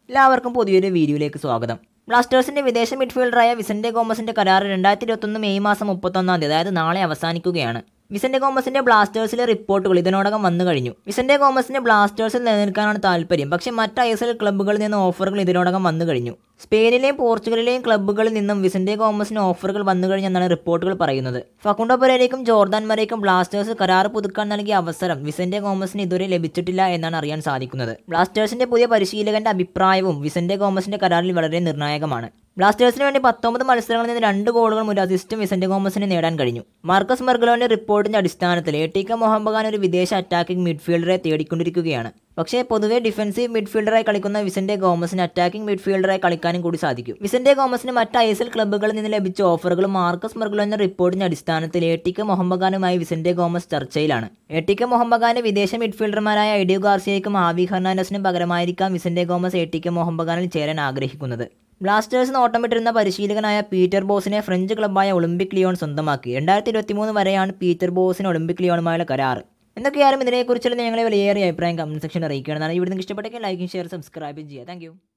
എല്ലാവർക്കും പുതിയൊരു വീഡിയോയിലേക്ക് സ്വാഗതം ബ്ലാസ്റ്റേഴ്സിന്റെ വിദേശ മിഡ്ഫീൽഡറായ വിസന്റെ ഗോമസിന്റെ കരാർ രണ്ടായിരത്തി ഇരുപത്തൊന്ന് മെയ് മാസം മുപ്പത്തൊന്നാം തീയതി അതായത് നാളെ അവസാനിക്കുകയാണ് വിസന്റെ ഗോമസിന്റെ ബ്ലാസ്റ്റേഴ്സിലെ റിപ്പോർട്ടുകൾ ഇതിനോടകം വന്നു കഴിഞ്ഞു വിസന്റെ ഗോമസിന് ബ്ലാസ്റ്റേഴ്സിൽ നിലനിൽക്കാനാണ് താല്പര്യം പക്ഷേ മറ്റ് ഐ എസ് എൽ ക്ലബ്ബുകളിൽ നിന്ന് ഓഫറുകൾ ഇതിനോടകം വന്നു കഴിഞ്ഞു സ്പെയിനിലെയും പോർച്ചുഗലിലെയും ക്ലബ്ബുകളിൽ നിന്നും വിസന്റെ ഗോമസിന് ഓഫറുകൾ വന്നു കഴിഞ്ഞെന്നാണ് റിപ്പോർട്ടുകൾ പറയുന്നത് ഫക്കുണ്ടോ പെരേരയ്ക്കും ജോർദാൻ മരയ്ക്കും ബ്ലാസ്റ്റേഴ്സ് കരാർ പുതുക്കാൻ നൽകിയ അവസരം വിസന്റെ ഗോമസിന് ഇതുവരെ ലഭിച്ചിട്ടില്ല എന്നാണ് അറിയാൻ സാധിക്കുന്നത് ബ്ലാസ്റ്റേഴ്സിന്റെ പുതിയ പരിശീലകന്റെ അഭിപ്രായവും വിസന്റെ ഗോമസിന്റെ കരാറിൽ വളരെ നിർണായകമാണ് ബ്ലാസ്റ്റേഴ്സിന് വേണ്ടി പത്തൊമ്പത് മത്സരങ്ങളിൽ നിന്ന് രണ്ട് ഗോളുകളും ഒരു അസിസ്റ്റും വിസന്റെ ഗോമസിന് നേടാൻ കഴിഞ്ഞു മാർക്കസ് മെർഗലോന്റെ റിപ്പോർട്ടിന്റെ അടിസ്ഥാനത്തിൽ എ ടി കെ മൊഹംബഗാൻ ഒരു വിദേശ അറ്റാക്കിംഗ് മിഡ്ഫീൽഡറെ തേടിക്കൊണ്ടിരിക്കുകയാണ് പക്ഷേ പൊതുവെ ഡിഫൻസീവ് മിഡ്ഫീൽഡറായി കളിക്കുന്ന വിസന്റെ ഗോമസിന് അറ്റാക്കിംഗ് മിഡ്ഫീൽഡറായി കളിക്കാനും കൂടി സാധിക്കും വിസന്റെ ഗോമസിന് മറ്റ് ഐ എസ് എൽ ക്ലബ്ബുകളിൽ നിന്ന് ലഭിച്ച ഓഫറുകളും മാർക്കസ് മെർഗലോന്റെ റിപ്പോർട്ടിന്റെ അടിസ്ഥാനത്തിൽ എ ടി കെ മൊഹംബഗാനുമായി വിസന്റെ ഗോമസ് ചർച്ചയിലാണ് എ ടി കെ മൊഹംബഗാന് വിദേശ മിഡ്ഫീൽഡർമാരായ എഡിയോ ഗാർസിയയ്ക്കും ആവി ഹെർണാൻഡസിനും പകരമായിരിക്കാം Vicente Gomez A T K മൊഹംബഗാനിൽ ചേരാൻ ആഗ്രഹിക്കുന്നത് ബ്ലാസ്റ്റേഴ്സ് നോട്ടമിട്ടിരുന്ന പരിശീലകനായ പീറ്റർ ബോസിനെ ഫ്രഞ്ച് ക്ലബ്ബായ ഒളിമ്പിക് ലിയോൺ സ്വന്തമാക്കി രണ്ടായിരത്തി ഇരുപത്തി മൂന്ന് വരെയാണ് പീറ്റർ ബോസിന് ഒളിമ്പിക് ലിയോണുമായുള്ള കരാർ എന്തൊക്കെയായാലും ഇതിനെക്കുറിച്ചുള്ള നിങ്ങളെ വിലയേറിയ അഭിപ്രായം കമന്റ് സെക്ഷനിൽ അറിയിക്കുകയാണ് ഈ വീഡിയോ നിങ്ങൾക്ക് ഇഷ്ടപ്പെട്ടെങ്കിൽ ലൈക്കും ഷെയർ സബ്സ്ക്രൈബ് ചെയ്യുക താങ്ക്